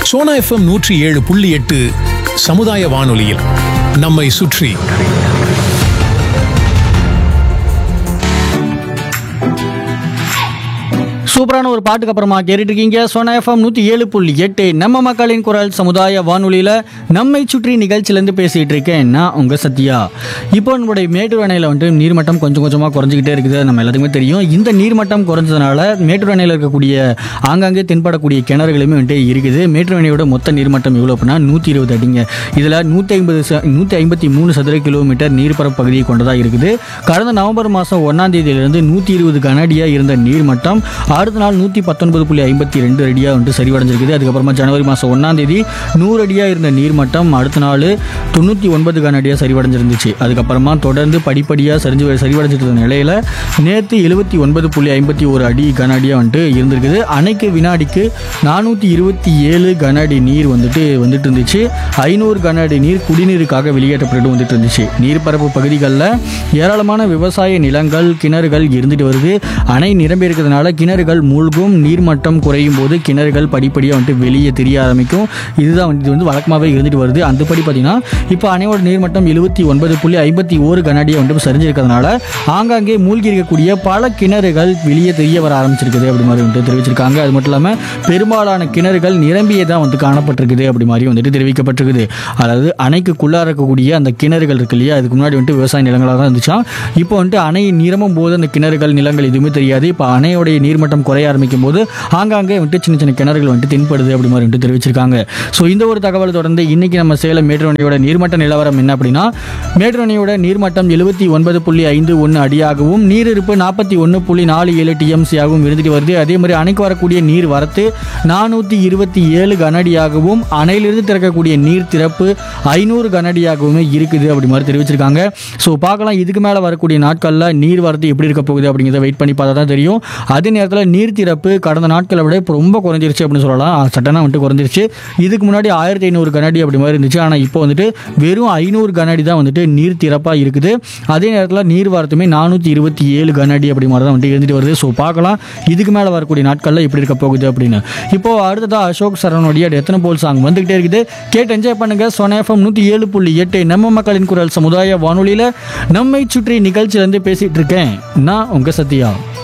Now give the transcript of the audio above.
Sona FM நூற்றி ஏழு புள்ளி எட்டு சமுதாய வானொலியில் நம்மை சுற்றி சூப்பரான ஒரு பாட்டுக்கு அப்புறமா கேட்டுட்டு இருக்கீங்க சோனா எஃப்எம் நூற்றி ஏழு புள்ளி எட்டு நம்ம மக்களின் குரல் சமுதாய வானொலியில் நம்மை சுற்றி நிகழ்ச்சியிலேருந்து பேசிகிட்டு இருக்கேன் நான் உங்கள் சத்யா இப்போ நம்மளுடைய மேட்டூர் அணையில் வந்துட்டு நீர்மட்டம் கொஞ்சம் கொஞ்சமாக குறைஞ்சிக்கிட்டே இருக்குது நம்ம எல்லாத்துக்குமே தெரியும் இந்த நீர்மட்டம் குறைஞ்சதுனால மேட்டூர் அணையில் இருக்கக்கூடிய ஆங்காங்கே தென்படக்கூடிய கிணறுகளுமே வந்துட்டு இருக்குது மேட்டூர் அணையோட மொத்த நீர்மட்டம் எவ்வளோ அப்படின்னா நூற்றி இருபது அடிங்க இதில் நூற்றி ஐம்பது நூற்றி ஐம்பத்தி மூணு சதுர கிலோமீட்டர் நீர்ப்பரப்பு பகுதியை கொண்டதாக இருக்குது கடந்த நவம்பர் மாதம் ஒன்றாம் தேதியிலிருந்து நூற்றி இருபது கனஅடியாக இருந்த நீர்மட்டம் அடுத்த நாள் நூற்றி பத்தொன்பது புள்ளி ஐம்பத்தி ரெண்டு அடியாக வந்துட்டு சரிவடைஞ்சிருக்குது அதுக்கப்புறமா ஜனவரி மாதம் ஒன்றாம் தேதி நூறு அடியாக இருந்த நீர்மட்டம் அடுத்த நாள் தொண்ணூற்றி ஒன்பது கனஅடியாக சரிவடைஞ்சிருந்துச்சு அதுக்கப்புறமா தொடர்ந்து படிப்படியாக சரிஞ்சு சரிவடைஞ்சிட்டு இருந்த நிலையில் நேற்று எழுபத்தி ஒன்பது புள்ளி ஐம்பத்தி ஒரு அடி கன அடியாக வந்துட்டு இருந்திருக்குது அணைக்கு வினாடிக்கு நானூற்றி இருபத்தி ஏழு கன அடி நீர் வந்துட்டு வந்துட்டு இருந்துச்சு ஐநூறு கன அடி நீர் குடிநீருக்காக வெளியேற்றப்பட்டு வந்துட்டு இருந்துச்சு நீர்ப்பரப்பு பகுதிகளில் ஏராளமான விவசாய நிலங்கள் கிணறுகள் இருந்துட்டு வருது அணை நிரம்பி இருக்கிறதுனால கிணறுகள் மூழ்கும் நீர்மட்டம் குறையும் போது கிணறுகள் படிப்படியாக வந்துட்டு வெளியே தெரிய ஆரம்பிக்கும் இதுதான் வந்து இது வந்து வழக்கமாகவே இருந்துட்டு வருது அந்தபடி பார்த்தீங்கன்னா இப்போ அணையோட நீர்மட்டம் எழுபத்தி ஒன்பது புள்ளி ஐம்பத்தி ஓரு கனடியை வந்துட்டு சரிஞ்சிருக்கிறதுனால ஆங்காங்கே மூழ்கி இருக்கக்கூடிய பல கிணறுகள் வெளியே தெரிய வர ஆரம்பிச்சிருக்குது அப்படி மாதிரி வந்துட்டு தெரிவிச்சிருக்காங்க அது மட்டும் இல்லாமல் பெரும்பாலான கிணறுகள் நிரம்பியே தான் வந்து காணப்பட்டிருக்குது அப்படி மாதிரி வந்துட்டு தெரிவிக்கப்பட்டிருக்குது அதாவது அணைக்குள்ளார இருக்கக்கூடிய அந்த கிணறுகள் இருக்கு இல்லையா அதுக்கு முன்னாடி வந்துட்டு விவசாய நிலங்களாக தான் இருந்துச்சா இப்போ வந்துட்டு அணை நிரம்பும் போது அந்த கிணறுகள் நிலங்கள் எதுவுமே தெரியாது இப்போ அணையோடைய நீர்மட்டம் குறைய ஆரம்பிக்கும் போது ஆங்காங்கே வந்துட்டு சின்ன சின்ன கிணறுகள் வந்துட்டு தென்படுது அப்படி மாதிரி வந்துட்டு தெரிவிச்சிருக்காங்க ஸோ இந்த ஒரு தகவல் தொடர்ந்து இன்னைக்கு நம்ம சேலம் மேட்டூர் அணையோட நீர்மட்ட நிலவரம் என்ன அப்படின்னா மேட்டூர் அணையோட நீர்மட்டம் எழுபத்தி ஒன்பது புள்ளி ஐந்து ஒன்று அடியாகவும் நீரிருப்பு நாற்பத்தி ஒன்று புள்ளி நாலு ஏழு டிஎம்சியாகவும் இருந்துட்டு வருது அதே மாதிரி அணைக்கு வரக்கூடிய நீர் வரத்து நானூற்றி இருபத்தி ஏழு கனஅடியாகவும் அணையிலிருந்து திறக்கக்கூடிய நீர் திறப்பு ஐநூறு கனஅடியாகவுமே இருக்குது அப்படி மாதிரி தெரிவிச்சிருக்காங்க ஸோ பார்க்கலாம் இதுக்கு மேலே வரக்கூடிய நாட்களில் நீர் வரத்து எப்படி இருக்க போகுது அப்படிங்கிறத வெயிட் பண்ணி பார்த்தா தான் தெரியும் அதே நேரத்தில் நீர் திறப்பு கடந்த நாட்களை விட இப்போ ரொம்ப குறைஞ்சிருச்சு அப்படின்னு சொல்லலாம் சட்டனாக வந்துட்டு குறைஞ்சிருச்சு இதுக்கு முன்னாடி ஆயிரத்தி ஐநூறு கனஅடி அப்படி மாதிரி இருந்துச்சு ஆனால் இப்போ வந்துட்டு வெறும் ஐநூறு கனஅடி தான் வந்துட்டு நீர் திறப்பாக இருக்குது அதே நேரத்தில் நீர் வரத்துமே நானூற்றி இருபத்தி ஏழு கனஅடி அப்படி மாதிரி தான் வந்துட்டு இருந்துட்டு வருது ஸோ பார்க்கலாம் இதுக்கு மேலே வரக்கூடிய நாட்களில் எப்படி இருக்க போகுது அப்படின்னு இப்போ அடுத்ததா அசோக் சரவணுடைய எத்தனை போல் சாங் வந்துகிட்டே இருக்குது கேட்டு என்ஜாய் பண்ணுங்க சொனேஃபம் நூற்றி ஏழு புள்ளி எட்டு நம்ம மக்களின் குரல் சமுதாய வானொலியில் நம்மை சுற்றி நிகழ்ச்சியிலேருந்து பேசிகிட்டு இருக்கேன் நான் உங்கள் சத்யா